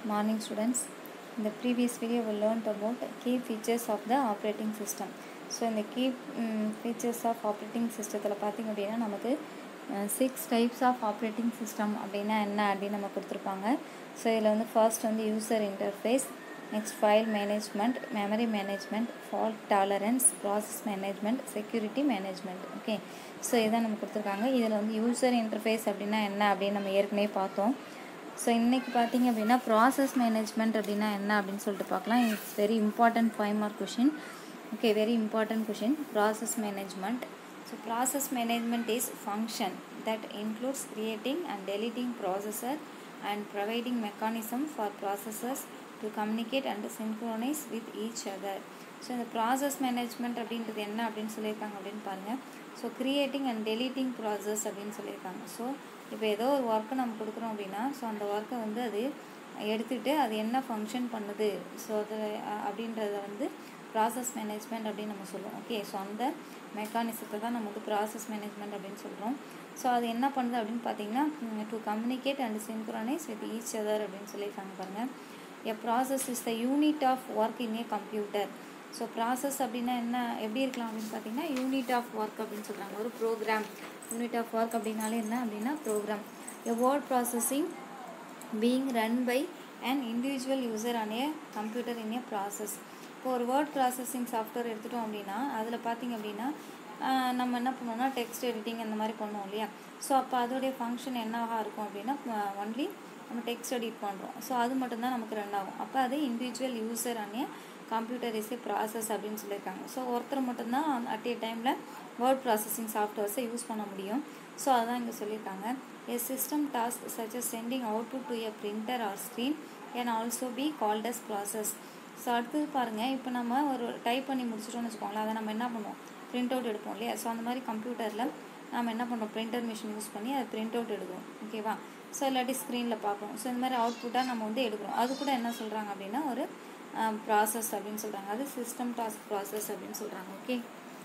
Morning students. In the previous video we learned about key features of the operating system. So இந்த key features of operating சிஸ்டத்தில் பார்த்திங்க அப்படின்னா நமக்கு six types of operating system அப்படின்னா என்ன அப்படின்னு நம்ம கொடுத்துருப்பாங்க ஸோ இதில் வந்து ஃபர்ஸ்ட் வந்து user interface next file management memory management fault tolerance process management security management okay so இதான் நம்ம கொடுத்துருக்காங்க இதில் வந்து யூசர் இன்டர்ஃபேஸ் அப்படின்னா என்ன அப்படின்னு நம்ம ஏற்கனவே பார்த்தோம் ஸோ இன்றைக்கி பார்த்தீங்க அப்படின்னா ப்ராசஸ் மேனேஜ்மெண்ட் அப்படின்னா என்ன அப்படின்னு சொல்லிட்டு பார்க்கலாம் it's very important five mark question okay very important question process management so process management is function that includes creating and deleting processor and providing mechanism for processors to communicate and synchronize with each other so இந்த process management அப்படின்றது என்ன அப்படின்னு சொல்லியிருக்காங்க அப்படின்னு பாருங்கள் so creating and deleting process அப்படின்னு சொல்லியிருக்காங்க so இப்போ ஏதோ ஒரு ஒர்க்கை நம்ம கொடுக்குறோம் அப்படின்னா ஸோ அந்த ஒர்க்கை வந்து அது எடுத்துகிட்டு அது என்ன ஃபங்க்ஷன் பண்ணுது ஸோ அது அப்படின்றத வந்து ப்ராசஸ் மேனேஜ்மெண்ட் அப்படின்னு நம்ம சொல்லுவோம் ஓகே ஸோ அந்த மெக்கானிசத்தை தான் நம்ம வந்து ப்ராசஸ் மேனேஜ்மெண்ட் அப்படின்னு சொல்கிறோம் ஸோ அது என்ன பண்ணுது அப்படின்னு பார்த்தீங்கன்னா to communicate and synchronize with each other அப்படின்னு சொல்லியிருக்காங்க பாருங்கள் a process is the unit of work in a computer so process அப்படின்னா என்ன எப்படி இருக்கலாம் அப்படின்னு பார்த்தீங்கன்னா யூனிட் ஆஃப் ஒர்க் அப்படின்னு சொல்கிறாங்க ஒரு ப்ரோக்ராம் யூனிட் ஆஃப் ஒர்க் அப்படின்னாலே என்ன அப்படின்னா program a word processing being run by and individual user on a computer in a process இப்போ ஒரு வேர்ட் ப்ராசஸிங் சாஃப்ட்வேர் எடுத்துட்டோம் அப்படின்னா அதில் பார்த்திங்க அப்படின்னா நம்ம என்ன பண்ணுவோம்னா டெக்ஸ்ட் எடிட்டிங் அந்த மாதிரி பண்ணுவோம் இல்லையா ஸோ அப்போ அதோடைய ஃபங்க்ஷன் என்னவாக இருக்கும் அப்படின்னா ஒன்லி நம்ம டெக்ஸ்ட் எடிட் பண்ணுறோம் ஸோ அது மட்டும்தான் நமக்கு ரன் ஆகும் அப்போ அது individual user on a computer is a process அப்படின்னு சொல்லியிருக்காங்க ஸோ ஒருத்தர் மட்டும்தான் அட் ஏ டைமில் வேர்ட் ப்ராசஸிங் சாஃப்ட்வேர்ஸை யூஸ் பண்ண முடியும் ஸோ அதான் இங்கே சொல்லியிருக்காங்க a system task such as sending output to a printer or screen can also be called as process so அடுத்தது பாருங்கள் இப்போ நம்ம ஒரு டைப் பண்ணி முடிச்சிட்டோம்னு வச்சுக்கோங்களேன் அதை நம்ம என்ன பண்ணுவோம் பிரிண்ட் அவுட் எடுப்போம் இல்லையா ஸோ அந்த மாதிரி கம்ப்யூட்டரில் நம்ம என்ன பண்ணுறோம் பிரிண்டர் மிஷின் யூஸ் பண்ணி அதை பிரிண்ட் அவுட் எடுக்கிறோம் ஓகேவா ஸோ இல்லாட்டி ஸ்க்ரீனில் பார்க்குறோம் ஸோ இந்த மாதிரி அவுட்புட்டாக நம்ம வந்து எடுக்கிறோம் அது கூட என்ன சொல்கிறாங்க அப்படின்னா ஒரு ப்ராசஸ் அப்படின்னு சொல்கிறாங்க அது சிஸ்டம் டாஸ்க் ப்ராசஸ் அப்படின்னு சொல்கிறாங்க ஓகே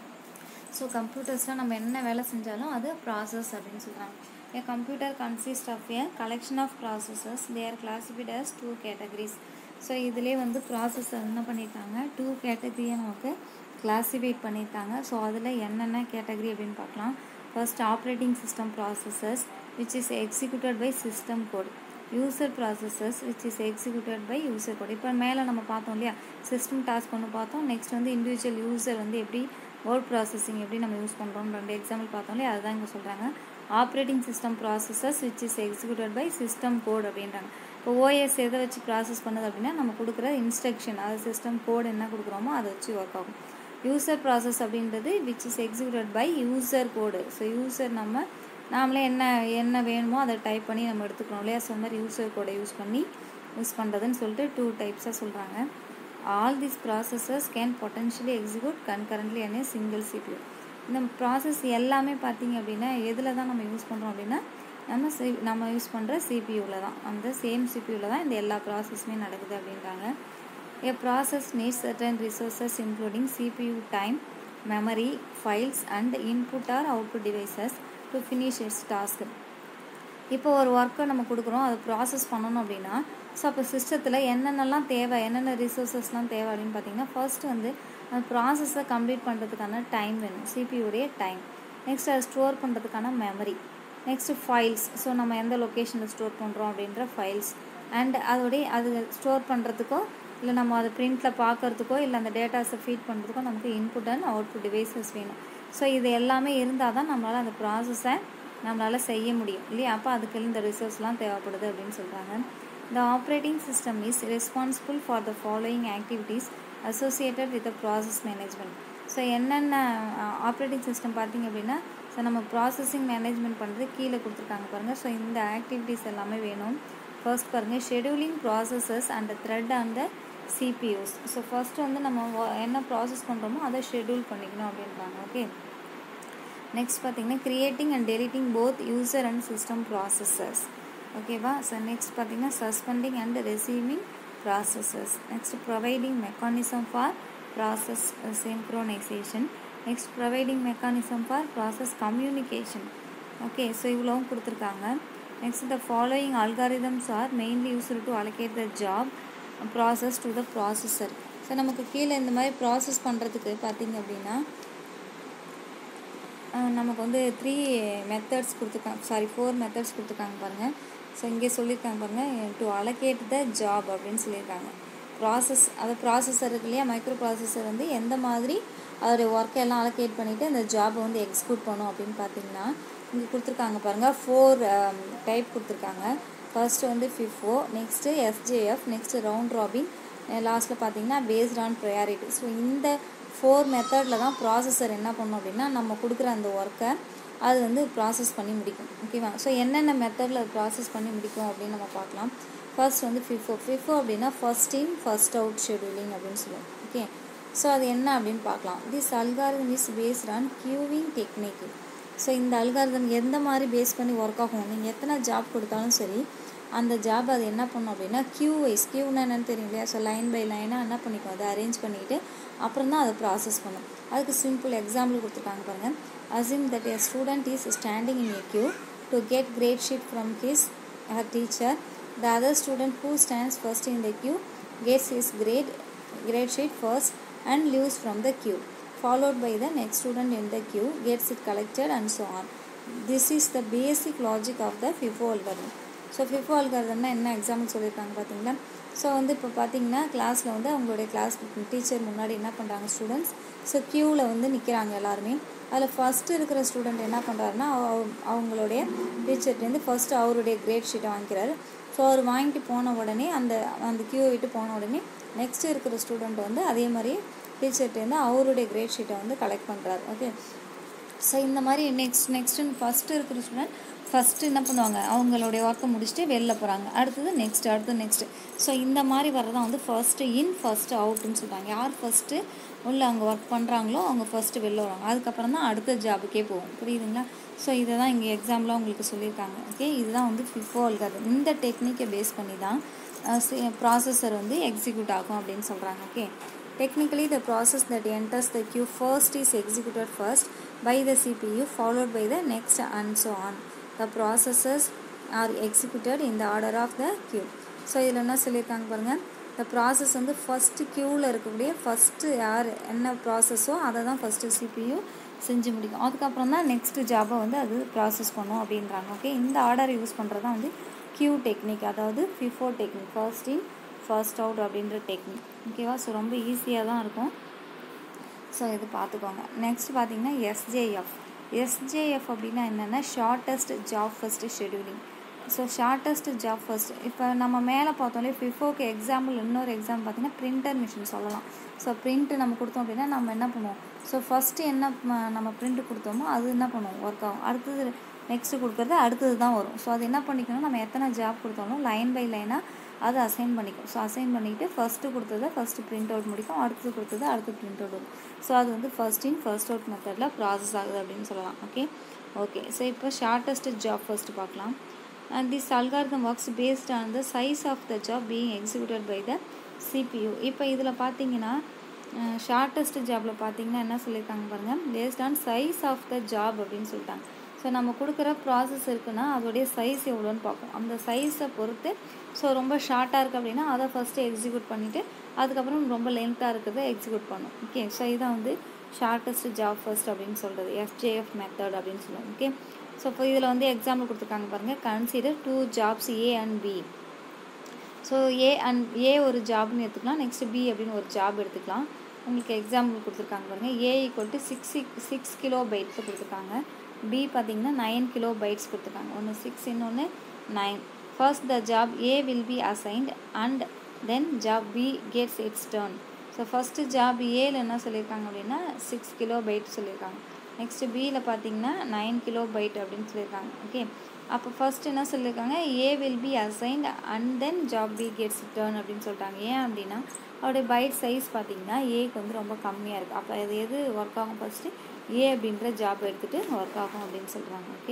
ஸோ கம்ப்யூட்டர்ஸில் நம்ம என்ன வேலை செஞ்சாலும் அது ப்ராசஸ் அப்படின்னு சொல்கிறாங்க a computer consist of a collection of processes they are classified as two categories so இதிலே வந்து ப்ராசஸ் என்ன பண்ணியிருக்காங்க டூ கேட்டகரியை நமக்கு கிளாசிஃபைட் பண்ணியிருக்காங்க ஸோ அதில் என்னென்ன கேட்டகரி அப்படின்னு பார்க்கலாம் first operating system processes which is executed by system code user processes which is executed by user code இப்போ மேலே நம்ம பார்த்தோம் இல்லையா சிஸ்டம் டாஸ்க் ஒன்று பார்த்தோம் நெக்ஸ்ட் வந்து இண்டிவிஜுவல் யூசர் வந்து எப்படி வேர்ட் ப்ராசஸிங் எப்படி நம்ம யூஸ் பண்ணுறோம் ரெண்டு எக்ஸாம்பிள் பார்த்தோம் இல்லையா அதுதான் இங்கே சொல்கிறாங்க operating system processes which is executed by system code அப்படின்றாங்க இப்போ ஓஎஸ் எதை வச்சு ப்ராசஸ் பண்ணுது அப்படின்னா நம்ம கொடுக்குற இன்ஸ்ட்ரக்ஷன் அது சிஸ்டம் கோட் என்ன கொடுக்குறோமோ அதை வச்சு ஒர்க் ஆகும் யூசர் ப்ராசஸ் அப்படின்றது which is executed by user code so user நம்ம நாமளே என்ன என்ன வேணுமோ அதை டைப் பண்ணி நம்ம எடுத்துக்கிறோம் இல்லையா ஸோ மாதிரி யூசர் கோடை யூஸ் பண்ணி யூஸ் பண்ணுறதுன்னு சொல்லிட்டு டூ டைப்ஸாக சொல்கிறாங்க all these processes can potentially execute concurrently on a single CPU இந்த ப்ராசஸ் எல்லாமே பார்த்திங்க அப்படின்னா எதில் தான் நம்ம யூஸ் பண்ணுறோம் அப்படின்னா நம்ம சி நம்ம யூஸ் பண்ணுற சிபியூவில் தான் அந்த சேம் சிபியூவில் தான் இந்த எல்லா ப்ராசஸுமே நடக்குது அப்படின்றாங்க a process needs certain resources including CPU time memory files and input or output devices to finish its task இப்போ ஒரு ஒர்க்கை நம்ம கொடுக்குறோம் அதை ப்ராசஸ் பண்ணணும் அப்படின்னா ஸோ அப்போ சிஸ்டத்தில் என்னென்னலாம் தேவை என்னென்ன ரிசோர்ஸஸ்லாம் தேவை அப்படின்னு பார்த்தீங்கன்னா ஃபர்ஸ்ட் வந்து அந்த ப்ராசஸை கம்ப்ளீட் பண்ணுறதுக்கான டைம் வேணும் சிபியுடைய டைம் நெக்ஸ்ட் அதை ஸ்டோர் பண்ணுறதுக்கான மெமரி நெக்ஸ்ட்டு ஃபைல்ஸ் ஸோ நம்ம எந்த லொக்கேஷனில் ஸ்டோர் பண்ணுறோம் அப்படின்ற ஃபைல்ஸ் அண்ட் அதோடைய அது ஸ்டோர் பண்ணுறதுக்கோ இல்லை நம்ம அதை பிரிண்டில் பார்க்குறதுக்கோ இல்லை அந்த டேட்டாஸை ஃபீட் பண்ணுறதுக்கோ நமக்கு இன்புட் அண்ட் அவுட்புட் டிவைசஸ் வேணும் ஸோ இது எல்லாமே இருந்தால் தான் நம்மளால் அந்த ப்ராசஸை நம்மளால் செய்ய முடியும் இல்லையா அப்போ அதுக்கு இந்த ரிசோர்ஸ்லாம் தேவைப்படுது அப்படின்னு சொல்கிறாங்க the operating system is responsible for the following activities associated with process management so என்னென்ன ஆப்ரேட்டிங் சிஸ்டம் பார்த்திங்க அப்படின்னா ஸோ நம்ம ப்ராசஸிங் மேனேஜ்மெண்ட் பண்ணுறது கீழே கொடுத்துருக்காங்க பாருங்கள் ஸோ இந்த ஆக்டிவிட்டீஸ் எல்லாமே வேணும் ஃபர்ஸ்ட் பாருங்கள் scheduling processes and thread and CPUs so first வந்து நம்ம என்ன ப்ராசஸ் பண்ணுறோமோ அதை ஷெடியூல் பண்ணிக்கணும் அப்படின்றாங்க ஓகே நெக்ஸ்ட் பார்த்திங்கன்னா creating and deleting both user and system processes ஓகேவா ஸோ நெக்ஸ்ட் பார்த்திங்கன்னா suspending and receiving processes next providing mechanism for process synchronization next providing mechanism for process communication okay so இவ்வளோவும் கொடுத்துருக்காங்க next the following algorithms are mainly used to allocate the job process to the processor so நமக்கு கீழே இந்த மாதிரி process பண்ணுறதுக்கு பார்த்தீங்க அப்படின்னா நமக்கு வந்து த்ரீ மெத்தட்ஸ் கொடுத்துருக்காங்க சாரி ஃபோர் மெத்தட்ஸ் கொடுத்துருக்காங்க பாருங்கள் ஸோ இங்கே சொல்லியிருக்காங்க பாருங்கள் டு அலோகேட் த ஜாப் அப்படின்னு சொல்லியிருக்காங்க ப்ராசஸ் அது ப்ராசஸர் இருக்கு இல்லையா மைக்ரோ ப்ராசஸர் வந்து எந்த மாதிரி அதோடைய ஒர்க்கை எல்லாம் அலோகேட் பண்ணிவிட்டு அந்த ஜாபை வந்து எக்ஸிக்யூட் பண்ணும் அப்படின்னு பார்த்தீங்கன்னா இங்கே கொடுத்துருக்காங்க பாருங்கள் ஃபோர் டைப் கொடுத்துருக்காங்க ஃபர்ஸ்ட்டு வந்து FIFO next SJF next round robin லாஸ்ட்டில் பார்த்தீங்கன்னா பேஸ்ட் ஆன் ப்ரையாரிட்டி ஸோ இந்த ஃபோர் மெத்தடில் தான் ப்ராசஸர் என்ன பண்ணும் அப்படின்னா நம்ம கொடுக்குற அந்த ஒர்க்கை அது வந்து ப்ராசஸ் பண்ணி முடிக்கும் ஓகேவா ஸோ என்னென்ன மெத்தடில் ப்ராசஸ் பண்ணி முடிக்கும் அப்படின்னு நம்ம பார்க்கலாம் ஃபர்ஸ்ட் வந்து ஃபிஃபோ ஃபிஃபோ அப்படின்னா first in first out scheduling அப்படின்னு சொல்லுவோம் ஓகே ஸோ அது என்ன அப்படின்னு பார்க்கலாம் this algorithm is based on queuing technique so இந்த அல்காரிதம் எந்த மாதிரி பேஸ் பண்ணி ஒர்க் ஆகும் நீங்கள் எத்தனை ஜாப் கொடுத்தாலும் சரி அந்த ஜாப் அது என்ன பண்ணும் அப்படின்னா கியூ வைஸ் கியூனா என்னன்னு தெரியும் இல்லையா ஸோ லைன் பை லைனாக என்ன பண்ணிக்கும் அதை அரேஞ்ச் பண்ணிவிட்டு அப்புறம் தான் அதை ப்ராசஸ் பண்ணும் அதுக்கு சிம்பிள் எக்ஸாம்பிள் கொடுத்துருக்காங்க பாருங்கள் assume that a student is standing in a queue to get grade sheet from his her teacher the other student who stands first in the queue gets his grade grade sheet first and leaves from the queue followed by the next student in the queue gets it collected and so on. This is the basic logic of the FIFO algorithm. So FIFO அல்காரதம்னா என்ன example சொல்லியிருக்காங்க பார்த்தீங்களா so வந்து இப்போ பார்த்தீங்கன்னா கிளாஸில் வந்து அவங்களுடைய கிளாஸ் டீச்சர் முன்னாடி என்ன பண்ணுறாங்க ஸ்டூடெண்ட்ஸ் ஸோ க்யூவில் வந்து நிற்கிறாங்க எல்லாருமே அதில் ஃபஸ்ட்டு இருக்கிற ஸ்டூடெண்ட் என்ன பண்ணுறாருன்னா அவங்களுடைய டீச்சர்லேருந்து ஃபஸ்ட்டு அவருடைய கிரேட் ஷீட்டை வாங்கிக்கிறாரு ஸோ அவர் வாங்கிட்டு போன உடனே அந்த அந்த க்யூ விட்டு போன உடனே நெக்ஸ்ட்டு இருக்கிற ஸ்டூடெண்ட் வந்து அதே மாதிரி டீச்சர்ட்டேருந்து அவருடைய கிரேட் ஷீட்டை வந்து கலெக்ட் பண்ணுறாரு ஓகே ஸோ இந்த மாதிரி நெக்ஸ்ட் நெக்ஸ்ட்டு ஃபஸ்ட்டு இருக்கிற ஸ்டூடெண்ட் ஃபஸ்ட்டு என்ன பண்ணுவாங்க அவங்களுடைய ஒர்க்கை முடிச்சுட்டு வெளில போகிறாங்க அடுத்தது நெக்ஸ்ட் அடுத்து நெக்ஸ்ட்டு ஸோ இந்த மாதிரி வரதான் வந்து ஃபஸ்ட்டு இன் ஃபஸ்ட்டு அவுட்டுன்னு சொல்கிறாங்க யார் ஃபஸ்ட்டு உள்ள அங்கே ஒர்க் பண்ணுறாங்களோ அவங்க ஃபஸ்ட்டு வெளில வருவாங்க அதுக்கப்புறம் தான் அடுத்த ஜாபுக்கே போகும் புரியுதுங்களா ஸோ இதை தான் இங்கே எக்ஸாம்பிளாக உங்களுக்கு சொல்லியிருக்காங்க ஓகே இதுதான் வந்து ஃபிஃபோ அல்காது இந்த டெக்னிக்கை பேஸ் பண்ணி தான் ப்ராசஸர் வந்து எக்ஸிக்யூட் ஆகும் அப்படின்னு சொல்கிறாங்க okay Technically, the process that enters the queue first is executed first by the CPU, followed by the next, and so on. The processes are executed in the order of the queue. So இதில் என்ன சொல்லியிருக்காங்க பாருங்கள் இந்த process வந்து first க்யூவில் இருக்கக்கூடிய first யார் என்ன ப்ராசஸோ அதை தான் ஃபஸ்ட்டு சிபியு செஞ்சு முடிக்கும் அதுக்கப்புறம் தான் நெக்ஸ்ட்டு ஜாபை வந்து அது ப்ராசஸ் பண்ணும் அப்படின்றாங்க ஓகே இந்த ஆர்டர் யூஸ் பண்ணுறது தான் வந்து கியூ டெக்னிக் அதாவது FIFO technique first in first out அப்படின்ற டெக்னிக் ஓகேவா ஸோ ரொம்ப ஈஸியாக தான் இருக்கும் ஸோ இது பார்த்துக்கோங்க நெக்ஸ்ட் பார்த்தீங்கன்னா எஸ்ஜேஎஃப் எஸ்ஜேஎஃப் அப்படின்னா என்னென்னா shortest job first scheduling so shortest job first இப்போ நம்ம மேலே பார்த்தோம்லே ஃபிஃபோக்கு எக்ஸாம்பிள் இன்னொரு எக்ஸாம்பிள் பார்த்தீங்கன்னா பிரிண்டர் மிஷின் சொல்லலாம் ஸோ பிரிண்ட்டு நம்ம கொடுத்தோம் அப்படின்னா நம்ம என்ன பண்ணுவோம் ஸோ ஃபஸ்ட்டு என்ன நம்ம பிரிண்ட் கொடுத்தோமோ அது என்ன பண்ணுவோம் ஒர்க் ஆகும் அடுத்தது நெக்ஸ்ட்டு கொடுக்குறது அடுத்தது தான் வரும் ஸோ அது என்ன பண்ணிக்கணும் நம்ம எத்தனை ஜாப் கொடுத்தாலும் லைன் பை லைனாக அதை அசைன் பண்ணிக்கும் ஸோ அசைன் பண்ணிவிட்டு ஃபஸ்ட்டு கொடுத்ததை ஃபஸ்ட்டு பிரிண்ட் அவுட் முடிக்கும் அடுத்தது கொடுத்தது அடுத்து பிரிண்ட் அவுட் வரும் ஸோ அது வந்து ஃபஸ்ட் இன் ஃபர்ஸ்ட் அவுட் மெத்தடில் ப்ராசஸ் ஆகுது அப்படின்னு சொல்லலாம் ஓகே ஓகே ஸோ இப்போ ஷார்ட்டஸ்ட் ஜாப் ஃபஸ்ட்டு பார்க்கலாம் and this algorithm works based on the size of the job being executed by the CPU இப்போ இதில் பார்த்தீங்கன்னா ஷார்ட்டஸ்ட் ஜாபில் பார்த்தீங்கன்னா என்ன சொல்லியிருக்காங்க பாருங்கள் based on size of the job அப்படின்னு சொல்லிட்டாங்க ஸோ நம்ம கொடுக்குற ப்ராசஸ் இருக்குன்னா அதோடைய சைஸ் எவ்வளோன்னு பார்ப்போம் அந்த சைஸை பொறுத்து ஸோ ரொம்ப ஷார்ட்டாக இருக்குது அப்படின்னா அதை ஃபஸ்ட்டு எக்ஸிக்யூட் பண்ணிவிட்டு அதுக்கப்புறம் ரொம்ப லென்த்தாக இருக்கிறத எக்ஸிக்யூட் பண்ணும் ஓகே ஸோ இதான் வந்து ஷார்ட்டஸ்ட் ஜாப் ஃபர்ஸ்ட் அப்படின்னு சொல்கிறது எஃப்ஜேஎஃப் மெத்தட் அப்படின்னு சொல்லுவோம் ஓகே ஸோ இப்போ இதில் வந்து எக்ஸாம்பிள் கொடுத்துருக்காங்க பாருங்கள் consider two jobs A and B so A and A ஒரு ஜாப்னு எடுத்துக்கலாம் நெக்ஸ்ட் பி அப்படின்னு ஒரு ஜாப் எடுத்துக்கலாம் உங்களுக்கு எக்ஸாம்பிள் கொடுத்துருக்காங்க பாருங்கள் A equal to six six kilo bytes கொடுத்துருக்காங்க பி பார்த்தீங்கன்னா நைன் கிலோ பைட்ஸ் கொடுத்துருக்காங்க ஒன்று சிக்ஸ் இன்னொன்று nine first the job A will be assigned and then job B gets its turn so first job ஏல என்ன சொல்லியிருக்காங்க அப்படின்னா சிக்ஸ் கிலோ பைட் சொல்லியிருக்காங்க நெக்ஸ்ட்டு பியில் பார்த்தீங்கன்னா நைன் கிலோ பைட் அப்படின்னு சொல்லியிருக்காங்க ஓகே அப்போ ஃபர்ஸ்ட் என்ன சொல்லியிருக்காங்க A will be assigned and then job B gets turn அப்படின்னு சொல்லிட்டாங்க ஏன் அப்படின்னா அவருடைய பைட் சைஸ் பார்த்தீங்கன்னா ஏக்கு வந்து ரொம்ப கம்மியாக இருக்குது அப்போ அது எது ஒர்க் ஆகும் ஃபஸ்ட்டு ஏ அப்படின்ற ஜாப் எடுத்துகிட்டு ஒர்க் ஆகும் அப்படின்னு சொல்கிறாங்க ஓகே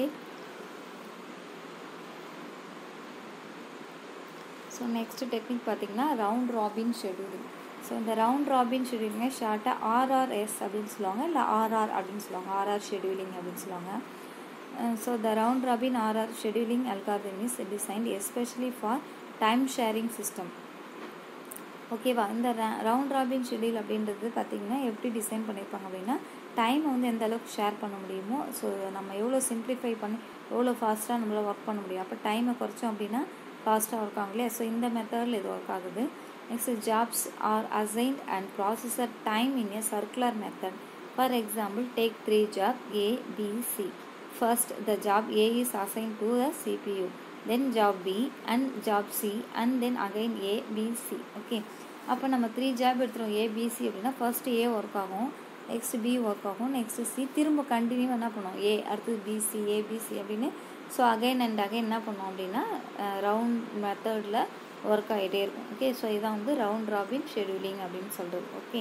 ஸோ நெக்ஸ்ட் டெக்னிக் பார்த்தீங்கன்னா ரவுண்ட் ராபின் ஷெடியூலிங் ஸோ இந்த ரவுண்ட் ராபின் ஷெடியூலிங்கை ஷார்ட்டாக ஆர்ஆர்எஸ் அப்படின்னு சொல்லுவாங்க இல்லை ஆர்ஆர் அப்படின்னு சொல்லுவாங்க ஆர்ஆர் ஷெடியூலிங் அப்படின்னு சொல்லுவாங்க so the round robin RR scheduling algorithm is designed especially for time sharing system ஓகேவா இந்த ரவுண்ட் ராபின் ஷெடியூல் அப்படின்றது பார்த்திங்கன்னா எப்படி டிசைன் பண்ணியிருப்பாங்க அப்படின்னா டைமை வந்து எந்த அளவுக்கு ஷேர் பண்ண முடியுமோ ஸோ நம்ம எவ்வளோ சிம்ப்ளிஃபை பண்ணி எவ்வளோ ஃபாஸ்ட்டாக நம்மளால் ஒர்க் பண்ண முடியும் அப்போ டைமை குறைச்சோம் அப்படின்னா ஃபாஸ்ட்டாக ஒர்க் ஆகும் இல்லையா ஸோ இந்த மெத்தடில் இது ஒர்க் ஆகுது next jobs are assigned and processor time in a circular method for example take three job A B C first the job A is assign to the CPU then job B and job C and then again A B C okay அப்போ நம்ம three job எடுத்துகிறோம் ABC அப்படின்னா first A work ஆகும் next B work ஆகும் next C திரும்ப continue என்ன பண்ணுவோம் A அடுத்தது பிசி ஏபிசி அப்படின்னு ஸோ அகைன் அண்ட் அகைன் என்ன பண்ணோம் அப்படின்னா ரவுண்ட் மெத்தடில் ஒர்க் ஆகிட்டே இருக்கும் ஓகே ஸோ இதான் வந்து ரவுண்ட் ராபின் ஷெடியூலிங் அப்படின்னு சொல்கிறது okay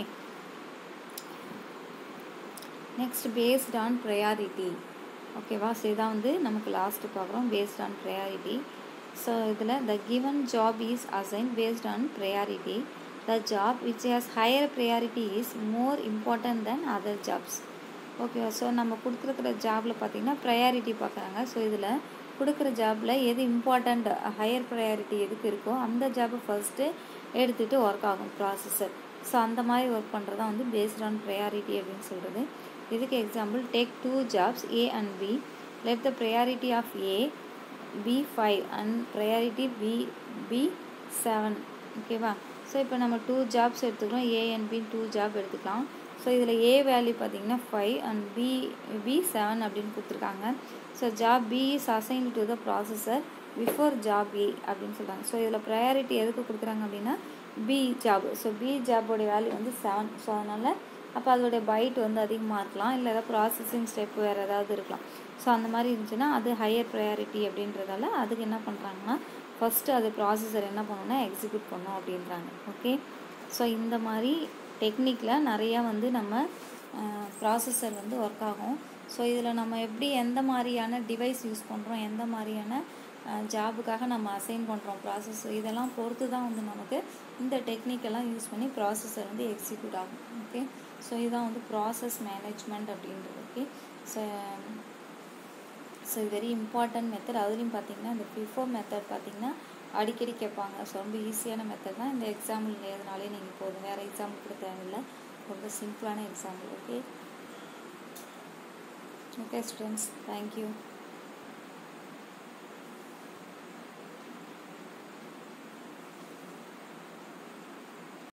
next based on priority ஓகேவா ஸோ இதான் வந்து நமக்கு லாஸ்ட்டு பார்க்குறோம் பேஸ்ட் ஆன் ப்ரையாரிட்டி ஸோ இதில் the given job is assign based on priority the job which has higher priority is more important than other jobs ஓகேவா so நம்ம கொடுத்துருக்குற ஜாபில் பார்த்திங்கன்னா ப்ரையாரிட்டி பார்க்குறாங்க ஸோ இதில் கொடுக்குற ஜாபில் எது இம்பார்ட்டண்ட் ஹையர் ப்ரையாரிட்டி எதுக்கு இருக்கோ அந்த ஜாபை ஃபஸ்ட்டு எடுத்துகிட்டு ஒர்க் ஆகும் ப்ராசஸர் ஸோ அந்த மாதிரி ஒர்க் பண்ணுறது தான் வந்து பேஸ்ட் ஆன் ப்ரையாரிட்டி அப்படின்னு சொல்கிறது இதுக்கு example take two jobs A and B let the priority of A be five and priority B be seven ஓகேவா ஸோ இப்போ நம்ம டூ ஜாப்ஸ் எடுத்துக்கிறோம் A and B two job எடுத்துக்கலாம் ஸோ இதில் A value பார்த்தீங்கன்னா five and B be seven அப்படின்னு கொடுத்துருக்காங்க so job B is assign to the processor before job A அப்படின்னு சொல்கிறாங்க ஸோ இதில் ப்ரையாரிட்டி எதுக்கு கொடுக்குறாங்க அப்படின்னா பி ஜாப் ஸோ பி ஜாபோடைய வேல்யூ வந்து செவன் ஸோ அதனால் அப்போ அதோடைய பைட் வந்து அதிகமாக இருக்கலாம் இல்லை ஏதாவது ப்ராசஸிங் ஸ்டெப் வேறு ஏதாவது இருக்கலாம் ஸோ அந்த மாதிரி இருந்துச்சுன்னா அது ஹையர் ப்ரையாரிட்டி அப்படின்றதால அதுக்கு என்ன பண்ணுறாங்கன்னா ஃபஸ்ட்டு அது ப்ராசஸர் என்ன பண்ணணும்னா எக்ஸிக்யூட் பண்ணோம் அப்படின்றாங்க ஓகே ஸோ இந்த மாதிரி டெக்னிக்கில் நிறையா வந்து நம்ம ப்ராசஸர் வந்து ஒர்க் ஆகும் ஸோ இதில் நம்ம எப்படி எந்த மாதிரியான டிவைஸ் யூஸ் பண்ணுறோம் எந்த மாதிரியான ஜாபுக்காக நம்ம அசைன் பண்ணுறோம் ப்ராசஸ் இதெல்லாம் பொறுத்து தான் வந்து நமக்கு இந்த டெக்னிக்கெல்லாம் யூஸ் பண்ணி ப்ராசஸர் வந்து எக்ஸிக்யூட் ஆகும் ஓகே ஸோ இதுதான் வந்து ப்ராசஸ் மேனேஜ்மெண்ட் அப்படின்றது ஓகே ஸோ ஸோ இது வெரி இம்பார்ட்டன்ட் மெத்தட் அதுலேயும் பார்த்தீங்கன்னா இந்த ஃபிஃபோ மெத்தட் பார்த்தீங்கன்னா அடிக்கடி கேட்பாங்க ஸோ ரொம்ப ஈஸியான மெத்தட் தான் இந்த எக்ஸாம்பிள் எழுதினாலே நீங்கள் போதும் வேறு எக்ஸாம்பிள் கூட தேவையில்லை ரொம்ப சிம்பிளான example okay okay students thank you